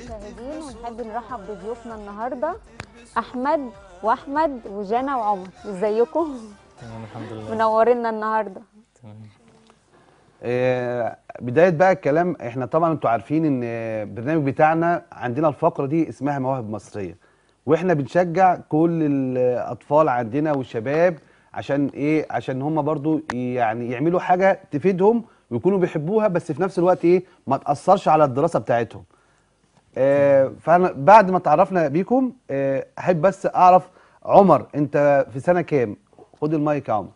المشاهدين ونحب نرحب بضيوفنا النهارده احمد واحمد وجنى وعمر ازيكم تمام الحمد لله منورينا النهارده تمام آه، بدايه بقى الكلام احنا طبعا انتوا عارفين ان البرنامج بتاعنا عندنا الفقره دي اسمها مواهب مصريه واحنا بنشجع كل الاطفال عندنا والشباب عشان ايه عشان هم برضو يعني يعملوا حاجه تفيدهم ويكونوا بيحبوها بس في نفس الوقت ايه ما تاثرش على الدراسه بتاعتهم آه فانا بعد ما تعرفنا بيكم آه احب بس اعرف عمر انت في سنه كام خد المايك يا عمر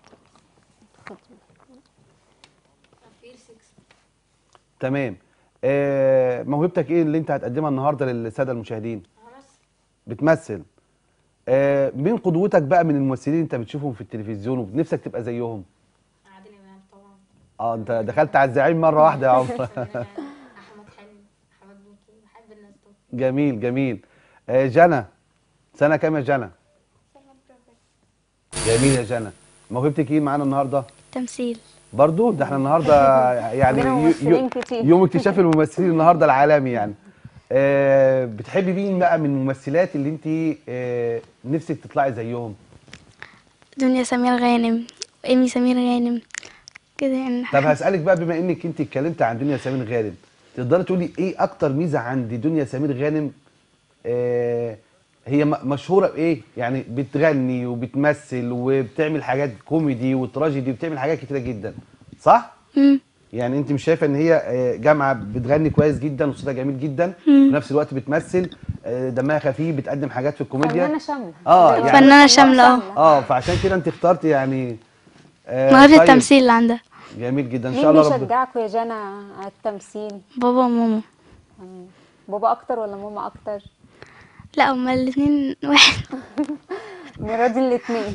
تمام آه موهبتك ايه اللي انت هتقدمها النهارده للساده المشاهدين بتمثل آه مين قدوتك بقى من الممثلين اللي انت بتشوفهم في التلفزيون وبنفسك تبقى زيهم عادل امام طبعا اه انت دخلت على الزعيم مره واحده يا عمر احمد حلمي احمد مكي بحب الناس دول جميل جميل آه جنى سنه كام يا جنى جميل يا جنى موهبتك ايه معانا النهارده تمثيل برضو ده احنا النهارده يعني عندنا يو- ممثلين يو- كتير. يوم اكتشاف الممثلين النهارده العالمي يعني آه بتحبي مين بقى من الممثلات اللي انت آه نفسك تطلعي زيهم دنيا سمير غانم ايمي سمير غانم كده يعني طب هسألك بقى بما انك انت اتكلمت عن دنيا سمير غانم تقدري تقولي ايه اكتر ميزة عند دنيا سمير غانم آه هي م- مشهورة بايه يعني بتغني وبتمثل وبتعمل حاجات كوميدي وتراجيدي وبتعمل حاجات كتيرة جدا صح مم. يعني انت مش شايفه ان هي آه، جامعه بتغني كويس جدا وصوتها جميل جدا في نفس الوقت بتمثل آه، دمها خفيف بتقدم حاجات في الكوميديا فنانه شامله اه يعني فنانة شاملة اه اه فعشان كده انت اخترت يعني آه موهبة طيب، التمثيل اللي عندها جميل جدا ان شاء مين الله رب بيشجعكم يا جنى على التمثيل بابا وماما بابا اكتر ولا ماما اكتر لا هما الاتنين واحد نراضي الاثنين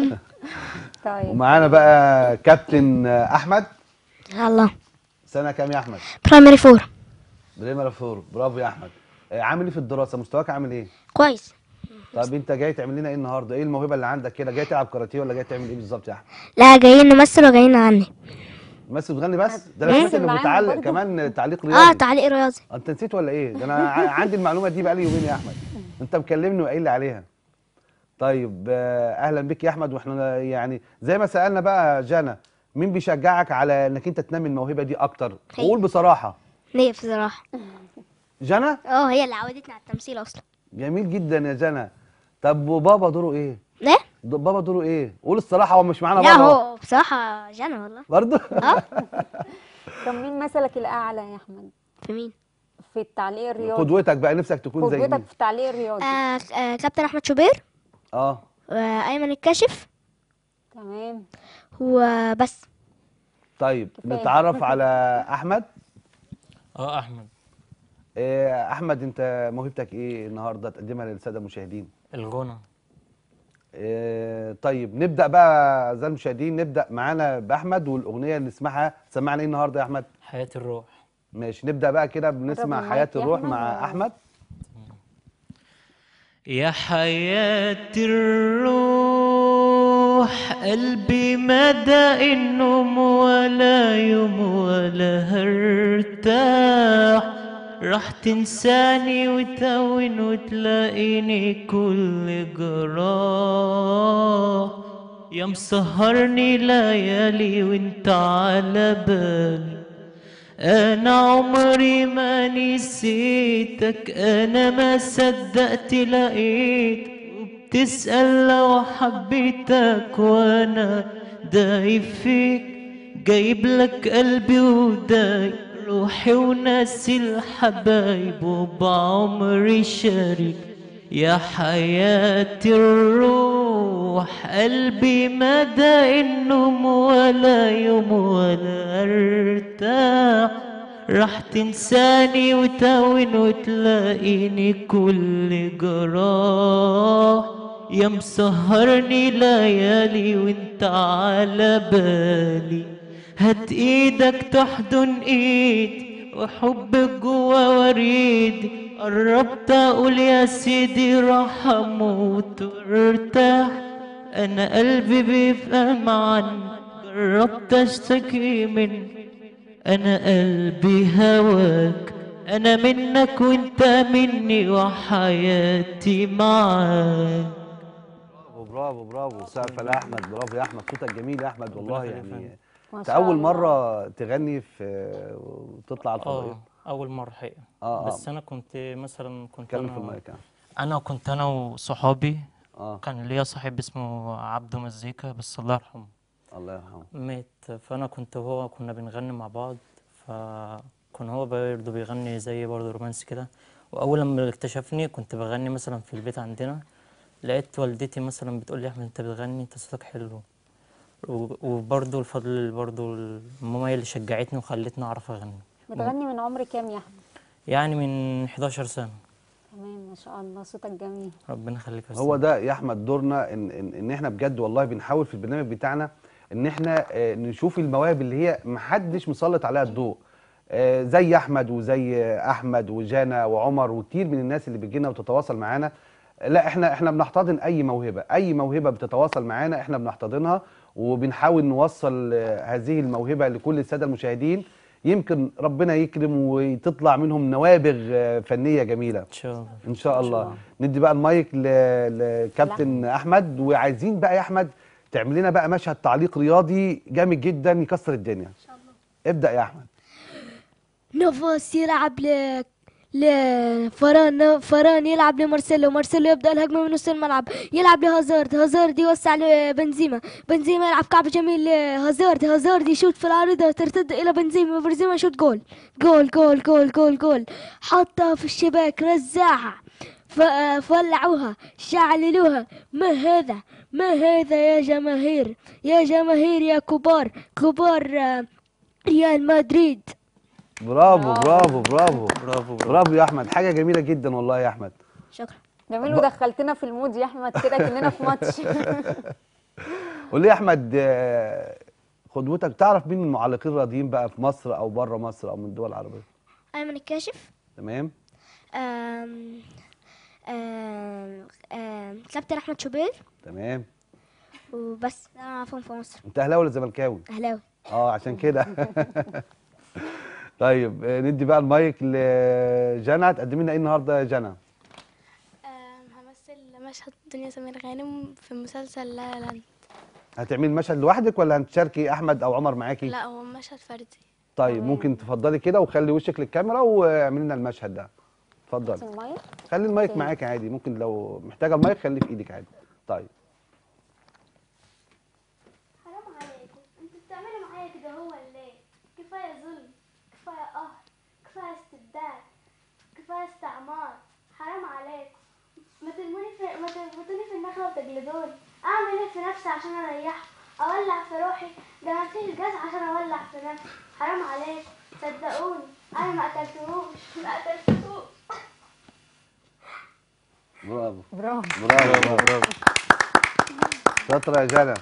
طيب ومعانا بقى كابتن آه، احمد الله سنه كام يا احمد برايمري فور بريمير فور برافو يا احمد آه، عامل ايه في الدراسه مستواك عامل ايه كويس طب انت جاي تعمل لنا ايه النهارده ايه الموهبه اللي عندك كده جاي تلعب كاراتيه ولا جاي تعمل ايه بالظبط يا احمد لا جايين نمثل وجايين نغني بس بتغني بس ده انا سمعت تمثل انه معانا بتعلق برضه؟ كمان تعليق اه رياضي تعليق رياضي انت نسيت ولا ايه ده انا ع- عندي المعلومه دي بقالي يومين يا احمد انت مكلمني وقايل لي عليها طيب آه، اهلا بك يا احمد واحنا يعني زي ما سالنا بقى جانا مين بيشجعك على انك انت تنمي الموهبه دي اكتر هي. قول بصراحه ليه بصراحة جانا اه هي اللي عودتني على التمثيل اصلا جميل جدا يا جانا طب وبابا دوره ايه ليه؟ د- بابا دوره ايه قول الصراحه هو مش معانا لا بابا هو بصراحة جنى والله برضه طب مين مثلك الاعلى يا احمد في مين؟ في التعليق الرياضي قدوتك بقى نفسك تكون زي قدوتك مين في التعليق الرياضي آه آه كابتن احمد شوبير اه وايمن الكاشف تمام وبس طيب كفاية. نتعرف على احمد اه احمد إيه احمد انت موهبتك ايه النهارده تقدمها للساده المشاهدين الغنى إيه طيب نبدا بقى اعزائي المشاهدين نبدا معانا باحمد والاغنيه اللي نسمعها سمعنا ايه النهارده يا احمد حياة الروح ماشي نبدا بقى كده قرب بنسمع من حياه المايك يا الروح أحمد مع و- احمد يا حياة الروح قلبي مدى النوم ولا يوم ولا هرتاح راح تنساني وتهون وتلاقيني كل جراح يا مسهرني ليالي وانت على بالي انا عمري ما نسيتك انا ما صدقت لقيت وبتسأل لو حبيتك وانا دايب فيك جايب لك قلبي ودايب روحي وناسي الحبايب وبعمري شريك يا حياة الروح قلبي مدى النوم ولا يوم ولا ارتاح راح تنساني وتهون وتلاقيني كل جراح يا مسهرني ليالي وانت على بالي هات ايدك تحضن ايدي وحبك جوا وريدي قربت اقول يا سيدي راح اموت وارتاح انا قلبي بيفهم عنك جربت اشتكي من انا قلبي هواك انا منك وانت مني وحياتي معاك برافو برافو برافو سقف لاحمد برافو يا احمد صوتك جميل يا احمد والله يخليك يا يعني فندم. ما انت شاء اول الله. مره تغني في وتطلع على الفضائيه اه اول مره حقيقه اه اه بس انا كنت مثلا كنت اتكلم في انا المايك آه. انا كنت انا وصحابي اه كان ليا صاحب اسمه عبده مزيكا بس الله يرحمه الله يرحمه مات فانا كنت وهو كنا بنغني مع بعض فكان هو برضه بيغني زي برضه رومانسي كده واول لما اكتشفني كنت بغني مثلا في البيت عندنا لقيت والدتي مثلا بتقول لي يا احمد انت بتغني انت صوتك حلو و- وبرضه الفضل برضه ماما هي اللي شجعتني وخلتني اعرف اغني بتغني من عمر كام يا احمد يعني من 11 سنه تمام ما شاء الله صوتك جميل ربنا يخليك يا هو أستاذ. ده يا احمد دورنا ان ان, إن احنا بجد والله بنحاول في البرنامج بتاعنا ان احنا آه، نشوف المواهب اللي هي محدش مسلط عليها الضوء آه، زي احمد وزي آه، احمد وجانا وعمر وكتير من الناس اللي بتجينا وتتواصل معانا لا احنا احنا بنحتضن اي موهبه اي موهبه بتتواصل معانا احنا بنحتضنها وبنحاول نوصل آه، هذه الموهبه لكل الساده المشاهدين يمكن ربنا يكرم وتطلع منهم نوابغ آه، فنيه جميله ان شاء الله ان شاء الله ندي بقى المايك ل- لكابتن احمد وعايزين بقى يا احمد تعمل لنا بقى مشهد تعليق رياضي جامد جدا يكسر الدنيا ان شاء الله ابدا يا احمد نوفاس يلعب ل لفران فران يلعب لمارسيلو مارسيلو يبدا الهجمه من نص الملعب يلعب لهازارد هازارد يوسع لبنزيما بنزيما يلعب كعب جميل لهازارد هازارد يشوت في العارضه ترتد الى بنزيما بنزيما يشوت جول جول جول جول جول جول حطها في الشباك رزعها ف- فولعوها شعللوها ما هذا ما هذا يا جماهير يا جماهير يا كبار كبار آه، ريال مدريد برافو برافو برافو برافو برافو يا احمد حاجه جميله جدا والله يا احمد شكرا جميل ودخلتنا في المود يا احمد كده كاننا في ماتش قول لي يا احمد آه، قدوتك تعرف مين من المعلقين الرياضيين بقى في مصر او بره مصر او من الدول العربيه أيمن الكاشف تمام آم، آم، آم، كابتن أحمد شوبير تمام وبس ده أنا عارفهم في مصر انت اهلاوي ولا زملكاوي أهلاوي اه عشان كده طيب آه، ندي بقى المايك لجنى هتقدمي لنا ايه النهارده يا جنى همثل مشهد دنيا سمير غانم في مسلسل لا لا لاند هتعملي المشهد لوحدك ولا هتشاركي احمد او عمر معاكي لا هو مشهد فردي طيب ممكن تفضلي كده وخلي وشك للكاميرا واعملي لنا المشهد ده اتفضلي المايك خلي المايك اوكي. معاكي عادي ممكن لو محتاجه المايك خليه في ايدك عادي طيب حرام عليكم انتوا بتعملوا معايا كده هو ليه كفايه ظلم كفايه قهر كفايه استبداد كفايه استعمار حرام عليكم ما ترموني في ما تربطوني في النخله وتجلدوني اعمل ايه في نفسي عشان اريحكم اولع في روحي ده ما فيش جاز عشان اولع في نفسي حرام عليكم صدقوني انا ما قتلتهوش ما قتلتهوش برافو برافو برافو برافو شاطره يا جنى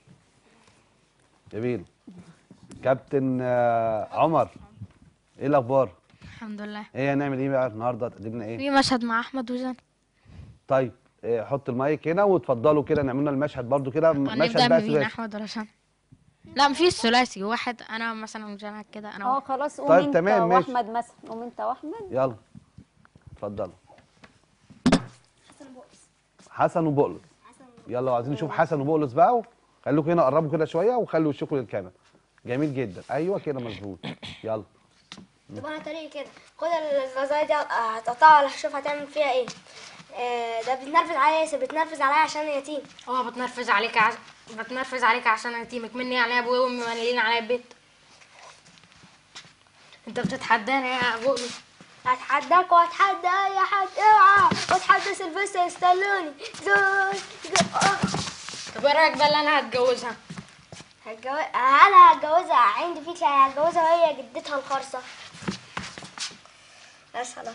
جميل كابتن آه، عمر ايه الاخبار الحمد لله ايه هنعمل ايه بقى النهارده تقدم لنا ايه في مشهد مع احمد وجان طيب آه، حط المايك هنا وتفضلوا كده نعمل لنا المشهد برضو كده مشهد هنبدا بقى بمين ثلاثي احمد ولا جان لا مفيش ثلاثي واحد انا مثلا وجان كده انا اه واحد. خلاص قوم طيب، انت تمام، ماشي. واحمد مثلا قوم انت واحمد يلا اتفضلوا حسن وبقلص يلا عايزين نشوف حسن وبقلص بقى خليكم هنا قربوا كده شويه وخلوا وشكم للكاميرا جميل جدا ايوه كده مظبوط يلا طب انا طريقي كده خد الغزايه دي هتقطعها شوف هتعمل فيها ايه آه، ده بتنرفز عليا ياسر بتنرفز عليا عشان يتيم اه بتنرفز عليك عش... بتنرفز عليك عشان يتيمك مني عليا ابويا وامي مالين عليا البيت انت بتتحداني يا بقلي هتحداك وهتحدى اي حد اوعى واتحدى سيلفستر ستالوني زول طب ايه رايك بقى اللي انا هتجوزها هتجوز انا هتجوزها عندي فكره هتجوزها وهي جدتها الخرصه يا سلام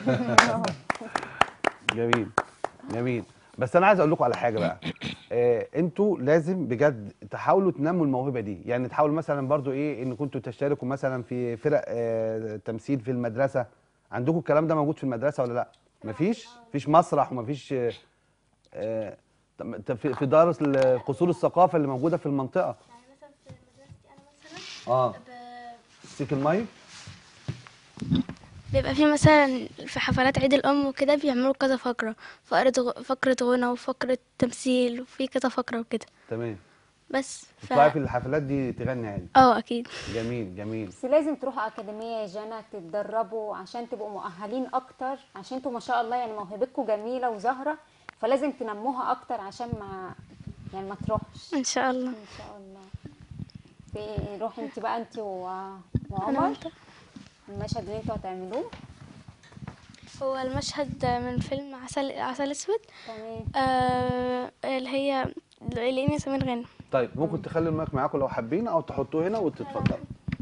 جميل جميل بس انا عايز اقول لكم على حاجه بقى آه انتوا لازم بجد تحاولوا تنموا الموهبه دي يعني تحاولوا مثلا برضو ايه ان كنتوا تشتركوا مثلا في فرق آه تمثيل في المدرسه عندكم الكلام ده موجود في المدرسه ولا لا مفيش مفيش مسرح ومفيش آه آه طب- طب في في دار ال- قصور الثقافه اللي موجوده في المنطقه يعني مثلا في مدرستي انا مثلا اه ب- امسك المايك بيبقى في مثلا في حفلات عيد الأم وكده بيعملوا كذا فقرة فقرة غ- فقرة غنى وفقرة تمثيل وفي كذا فقرة وكده تمام بس ف... تطلعي في الحفلات دي تغني عادي اه أكيد جميل جميل بس لازم تروحوا اكاديميه يا جنى تتدربوا عشان تبقوا مؤهلين اكتر عشان انتوا ما شاء الله يعني موهبتكم جميله وزهره فلازم تنموها اكتر عشان ما يعني ما تروحش إن شاء الله ان شاء الله في روحي انت بقى انت و... أنا وعمر وأنت. المشهد اللي انتوا هتعملوه هو المشهد من فيلم عسل عسل أسود تمام آه اللي هي لإيمي سمير غانم طيب ممكن تخلي المايك معاكم لو حابين او تحطوه هنا وتتفضلوا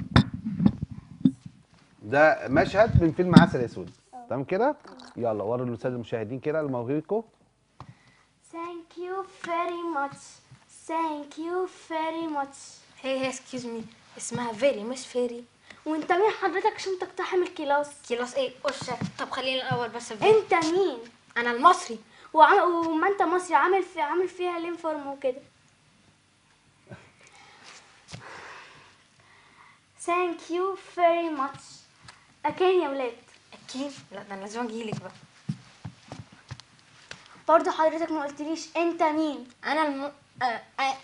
ده مشهد من فيلم عسل اسود تمام كده يلا وروا الاستاذ المشاهدين كده موهبتكم Thank you very much. Thank you very much. هي هي اكسكيوز مي اسمها فيري مش فيري وانت مين حضرتك عشان تقتحم الكلاس؟ كلاس ايه قشة طب خلينا الاول بس في انت مين؟ انا المصري وعم... وما انت مصري عامل في... عامل فيها الانفورم وكده Thank you very much. أكين يا ولاد اكيد لا ده انا لازم اجيلك بقى برضه حضرتك ما قلتليش انت مين انا الم... آه... آه...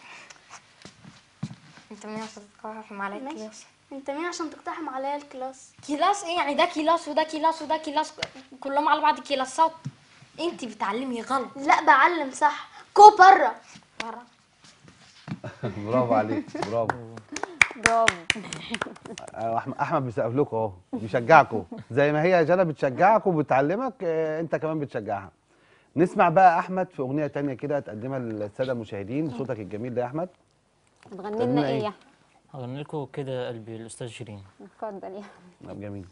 انت مين عشان تقترح عليا ماشي. كلاس انت مين عشان تقتحم عليا الكلاس كلاس ايه يعني ده كلاس وده كلاس وده كلاس كلهم على بعض كلاسات انت بتعلمي غلط لا بعلم صح كو بره بره برافو عليك برافو برافو آه، احمد احمد بيسقف لكم اهو بيشجعكم زي ما هي جنى بتشجعك وبتعلمك آه، انت كمان بتشجعها نسمع بقى احمد في اغنيه تانية كده تقدمها للساده المشاهدين صوتك الجميل ده يا احمد هتغني تغني لنا إيه؟ ايه يا احمد هغني لكم كده قلبي الاستاذ شيرين اتفضل يا أحمد. طب جميل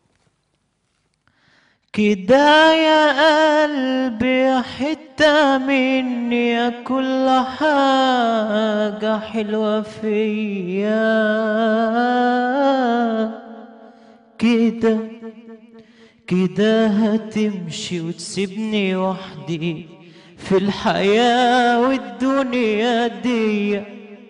كده يا قلبي حتة مني يا كل حاجة حلوة فيا كده كده هتمشي وتسيبني وحدي في الحياة والدنيا دي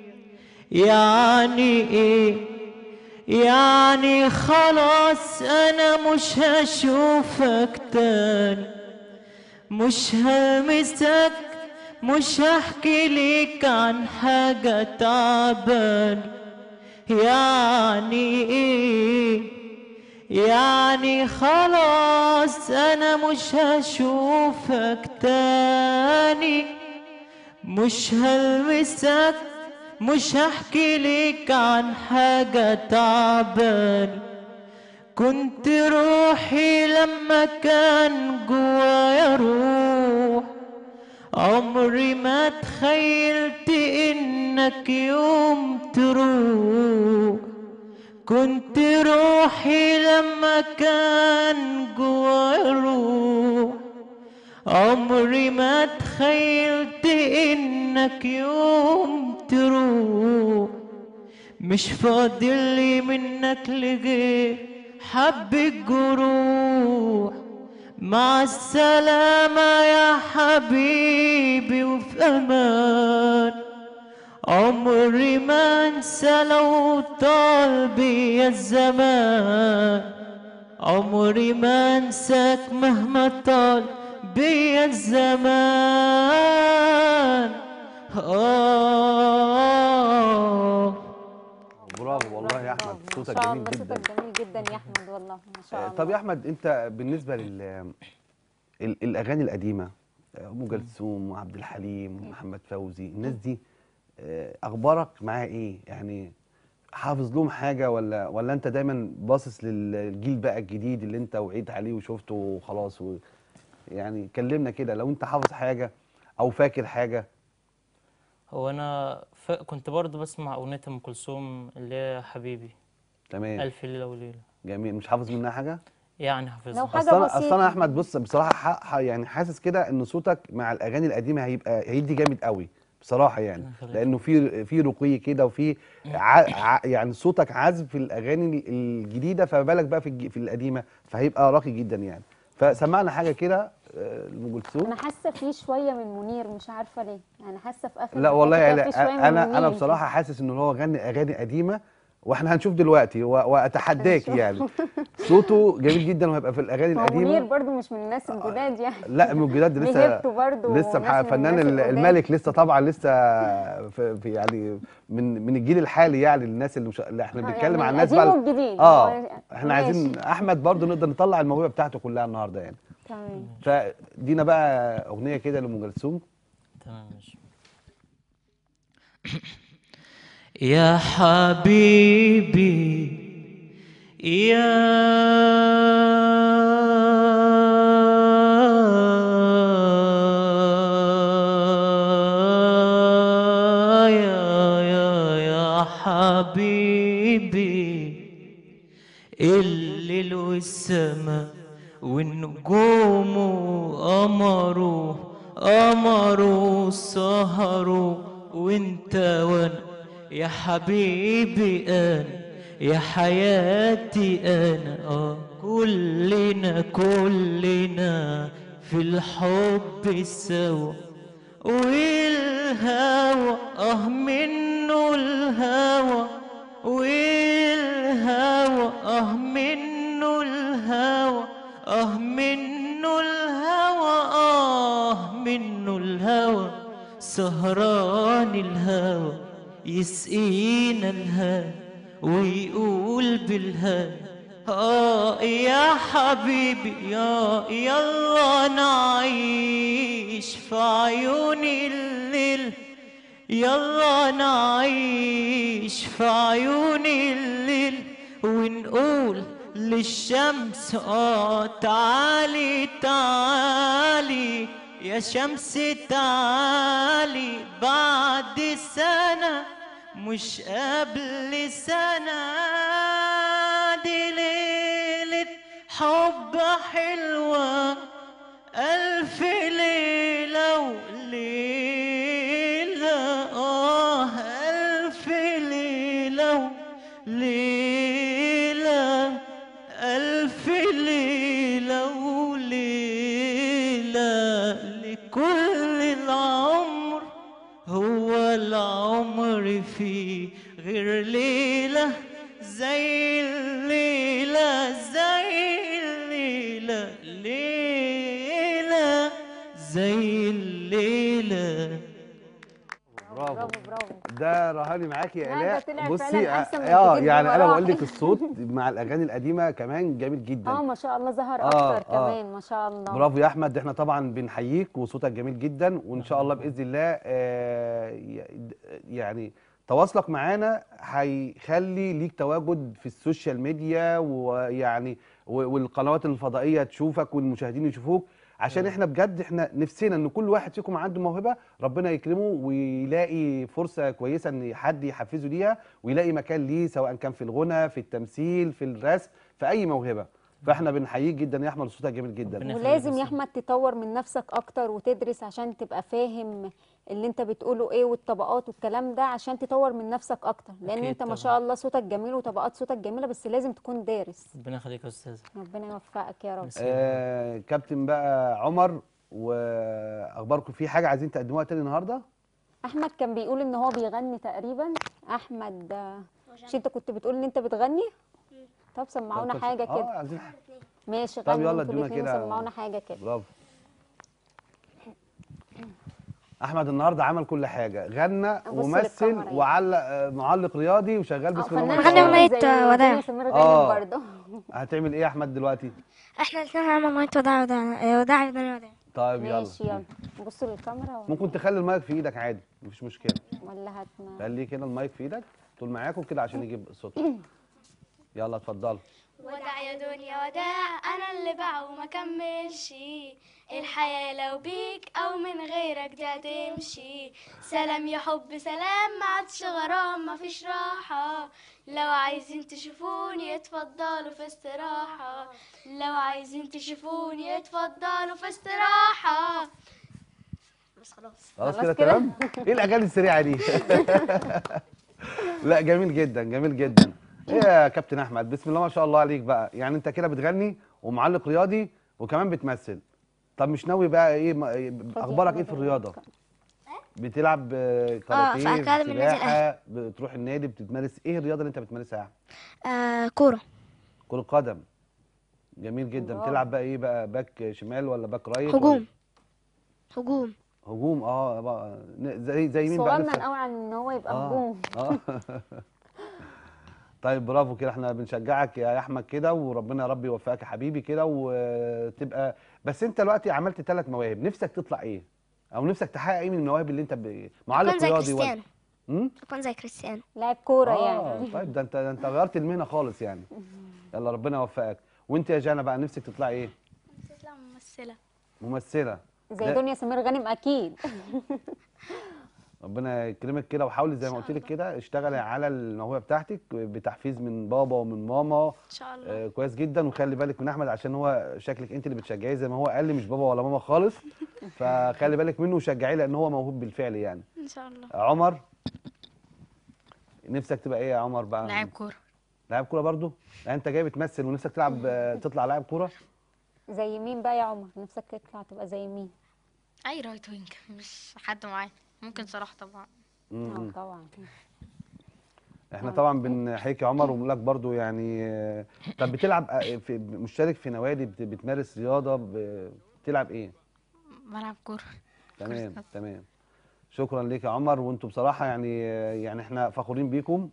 يعني ايه يعني خلاص انا مش هشوفك تاني مش هلمسك مش هحكي ليك عن حاجة تعباني يعني ايه يعني خلاص انا مش هشوفك تاني مش هلمسك مش هحكي ليك عن حاجة تعباني كنت روحي لما كان جوايا روح عمري ما تخيلت انك يوم تروح كنت روحي لما كان جوايا روح عمري ما تخيلت انك يوم تروح مش فاضل لي منك لغير حبة جروح مع السلامة يا حبيبي وفي أمان عمري ما انسى لو طال بيا الزمان عمري ما انساك مهما طال بيا الزمان آه برافو والله يا احمد ما صوتك شاء جميل الله جدا صوتك جميل جدا يا احمد والله ما شاء آه، الله طب يا احمد انت بالنسبه لل ال- الاغاني القديمه آه، ام كلثوم وعبد الحليم ومحمد فوزي الناس دي آه، اخبارك معاها ايه يعني حافظ لهم حاجه ولا ولا انت دايما باصص للجيل بقى الجديد اللي انت وعيت عليه وشفته وخلاص و يعني كلمنا كده لو انت حافظ حاجه او فاكر حاجه هو انا ف... كنت برضه بسمع اغنية ام كلثوم اللي هي حبيبي تمام الف ليلة وليلة جميل مش حافظ منها حاجه يعني لو حافظها حاجة اصل انا بسيطة. اصل انا يا احمد بص بصراحه ح- ح- يعني حاسس كده ان صوتك مع الاغاني القديمه هيبقى هيدي جامد قوي بصراحه يعني الله يخليك. لانه في في رقي كده وفي ع... ع... يعني صوتك عذب في الاغاني الجديده فما بالك بقى في الج... في القديمه فهيبقى راقي جدا يعني فسمعنا حاجه كده آه، لام كلثوم انا حاسه في شويه من منير مش عارفه ليه يعني حاسه في اخر لا والله حاجة لا كده في شوية من انا انا منير. بصراحه حاسس ان هو غني اغاني قديمه واحنا هنشوف دلوقتي و- واتحداك يعني صوته جميل جدا وهيبقى في الاغاني هو منير القديمه برضو مش من الناس الجداد يعني لا من الجداد لسه بيهبته برضو لسه ناس محقق من فنان الناس ال- القدام. الملك لسه طبعا لسه في في يعني من من الجيل الحالي يعني الناس اللي, مش... اللي احنا آه، بنتكلم يعني عن الناس القديم بقى والجديد. اه هو- احنا عايزين ماشي. احمد برضو نقدر نطلع الموهبه بتاعته كلها النهارده يعني تمام فدينا بقى اغنيه كده لام كلثوم تمام ماشي يا حبيبي يا يا يا يا حبيبي الليل والسما والنجوم قمروا قمروا سهروا وانت وانا يا حبيبي انا يا حياتي انا اه كلنا كلنا في الحب سوا والهوى اه منه الهوى والهوى اه منه الهوى اه منه الهوى اه منه الهوى سهران الهوى يسقينا الهوى ويقول بالهوى اه يا حبيبي يا يلا نعيش في عيون الليل يلا نعيش في عيون الليل ونقول للشمس اه تعالي تعالي يا شمس تعالي بعد سنة مش قبل سنة دي ليلة حب حلوة ألف ليلة وليلة آه ألف ليلة وليلة ألف ليلة وليلة لكل العمر هو العمر فيه غير ليلة زي الليلة زي الليلة ليلة زي الليلة برافو برافو برافو ده رهاني معاكي يا لا، ده الاء طلع بصي فعلاً أحسن من اه كتير يعني انا وراه. بقول لك الصوت مع الاغاني القديمه كمان جميل جدا اه ما شاء الله ظهر آه، اكتر آه. كمان ما شاء الله برافو يا احمد احنا طبعا بنحييك وصوتك جميل جدا وان شاء الله باذن الله آه، ي- يعني تواصلك معانا هيخلي ليك تواجد في السوشيال ميديا ويعني و- والقنوات الفضائيه تشوفك والمشاهدين يشوفوك عشان احنا بجد احنا نفسنا ان كل واحد فيكم عنده موهبه ربنا يكرمه ويلاقي فرصه كويسه ان حد يحفزه ليها ويلاقي مكان ليه سواء كان في الغنى في التمثيل في الرسم في اي موهبه فاحنا بنحييك جدا يا احمد صوتك جميل جدا ربنا يخليك ولازم يا بس. احمد تطور من نفسك اكتر وتدرس عشان تبقى فاهم اللي انت بتقوله ايه والطبقات والكلام ده عشان تطور من نفسك اكتر لان أكيد انت ما طبعاً. شاء الله صوتك جميل وطبقات صوتك جميله بس لازم تكون دارس ربنا يخليك يا استاذ ربنا يوفقك يا رب ميرسي. آه كابتن بقى عمر واخباركم في حاجه عايزين تقدموها تاني النهارده احمد كان بيقول ان هو بيغني تقريبا احمد آه، مش انت كنت بتقول ان انت بتغني طب سمعونا طب- حاجه اه كده عايزين ماشي طب غنوا يلا انتوا ادونا الاتنين كده. وسمعونا حاجه كده برافو احمد النهارده عمل كل حاجه غنى بص ومثل للكاميرا يعني. وعلق آه، معلق رياضي وشغال بسم الله ما فنان شاء غني الله أغنية زي وداع. دنيا سمير آه. غانم برضه هتعمل ايه يا احمد دلوقتي احنا الاثنين هنعمل مية وداع وداع وداع وداع وداع طيب ماشي يلا يلا بصوا للكاميرا ولا- ممكن تخلي المايك في ايدك عادي مفيش مشكله ولا هتنا خليه كده المايك في ايدك طول معاكم كده عشان يجيب الصوت يلا اتفضلوا وداع يا دنيا وداع انا اللي باع وما كملش الحياة لو بيك او من غيرك دي هتمشي سلام يا حب سلام ما عادش غرام ما فيش راحة لو عايزين تشوفوني اتفضلوا في استراحة لو عايزين تشوفوني اتفضلوا في استراحة بس خلاص خلاص خلاص كده كده؟ تمام ايه الاغاني السريعه دي لا جميل جدا جميل جدا ايه يا كابتن احمد بسم الله ما شاء الله عليك بقى يعني انت كده بتغني ومعلق رياضي وكمان بتمثل طب مش ناوي بقى ايه ما- إيه- اخبارك ايه في الرياضه بتلعب آه، كاراتيه في أكاديمي النادي سباحه بتروح النادي بتتمارس ايه الرياضه اللي انت بتمارسها يا أحمد؟ آه كورة كره قدم جميل جدا واو. بتلعب بقى ايه بقى باك شمال ولا باك رايت هجوم ولا- هجوم هجوم اه بقى ن- زي زي مين بقى صغنن نفسك قوي عن ان هو يبقى اه هجوم اه طيب برافو كده احنا بنشجعك يا احمد كده وربنا يا رب يوفقك يا حبيبي كده وتبقى بس انت دلوقتي عملت ثلاث مواهب نفسك تطلع ايه او نفسك تحقق ايه من المواهب اللي انت ب... معلق أكون زي رياضي ولا كريستيانو امم أكون زي كريستيانو لاعب كوره اه يعني طيب ده انت ده انت غيرت المهنه خالص يعني يلا ربنا يوفقك وانت يا جانا بقى نفسك تطلعي ايه تطلع ممثلة ممثله زي لا. دنيا سمير غانم اكيد ربنا يكرمك كده وحاولي زي ما قلت لك كده اشتغلي على الموهبه بتاعتك بتحفيز من بابا ومن ماما إن شاء الله آه كويس جدا وخلي بالك من احمد عشان هو شكلك انت اللي بتشجعيه زي ما هو قال لي مش بابا ولا ماما خالص فخلي بالك منه وشجعيه لان هو موهوب بالفعل يعني إن شاء الله عمر نفسك تبقى ايه يا عمر بقى لاعب كورة لاعب كوره برضو يعني انت جاي بتمثل ونفسك تلعب آه، تطلع لاعب كوره زي مين بقى يا عمر نفسك تطلع تبقى زي مين أي رايت وينج مش حد معين ممكن صلاح طبعا م- اه طبعا احنا طبعا بنحييك يا عمر ونقول لك برضو يعني آه، طب بتلعب آه، في مشترك في نوادي بت- بتمارس رياضه ب- بتلعب ايه بلعب كورة تمام قدم. تمام شكرا ليك يا عمر وانتم بصراحه يعني يعني احنا فخورين بيكم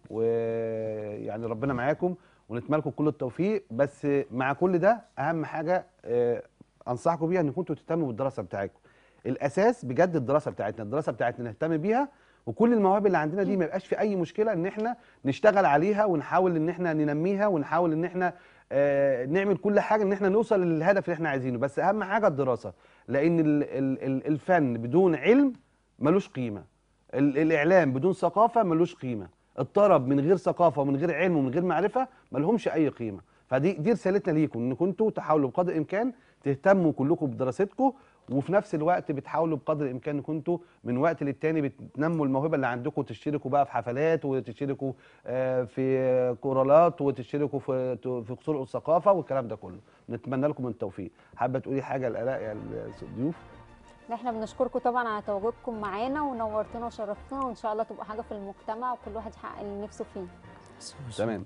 ويعني ربنا معاكم ونتمنى لكم كل التوفيق بس مع كل ده اهم حاجه آه، انصحكم بيها ان كنتوا تهتموا بالدراسه بتاعتكم الاساس بجد الدراسه بتاعتنا الدراسه بتاعتنا نهتم بيها وكل المواهب اللي عندنا دي ما يبقاش في اي مشكله ان احنا نشتغل عليها ونحاول ان احنا ننميها ونحاول ان احنا آه، نعمل كل حاجه ان احنا نوصل للهدف اللي احنا عايزينه بس اهم حاجه الدراسه لان ال- ال- ال- الفن بدون علم ملوش قيمه ال- الاعلام بدون ثقافه ملوش قيمه الطرب من غير ثقافه ومن غير علم ومن غير معرفه ملهمش اي قيمه فدي دي رسالتنا ليكم ان كنتوا تحاولوا بقدر الامكان تهتموا كلكم بدراستكم وفي نفس الوقت بتحاولوا بقدر الامكان ان كنتوا من وقت للتاني بتنموا الموهبه اللي عندكم وتشتركوا بقى في حفلات وتشتركوا آه، في كورالات وتشتركوا في في قصور الثقافه والكلام ده كله نتمنى لكم التوفيق حابه تقولي حاجه لالاء يا الضيوف احنا بنشكركم طبعا على تواجدكم معانا ونورتونا وشرفتونا وان شاء الله تبقى حاجه في المجتمع وكل واحد يحقق اللي نفسه فيه تمام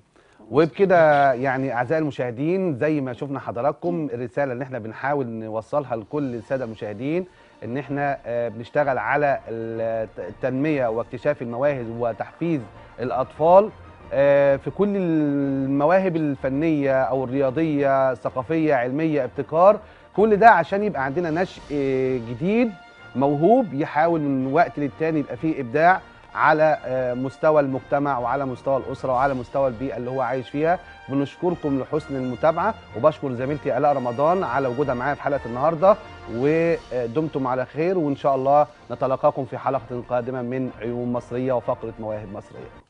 وبكده يعني اعزائي المشاهدين زي ما شفنا حضراتكم الرساله اللي احنا بنحاول نوصلها لكل الساده المشاهدين ان احنا آه، بنشتغل على الت- التنميه واكتشاف المواهب وتحفيز الاطفال آه، في كل المواهب الفنيه او الرياضيه ثقافيه علميه ابتكار كل ده عشان يبقى عندنا نشء آه، جديد موهوب يحاول من وقت للتاني يبقى فيه ابداع على آه، مستوى المجتمع وعلى مستوى الاسره وعلى مستوى البيئه اللي هو عايش فيها بنشكركم لحسن المتابعه وبشكر زميلتي الاء رمضان على وجودها معايا في حلقه النهارده ودمتم على خير وان شاء الله نتلاقاكم في حلقه قادمه من عيون مصريه وفقره مواهب مصريه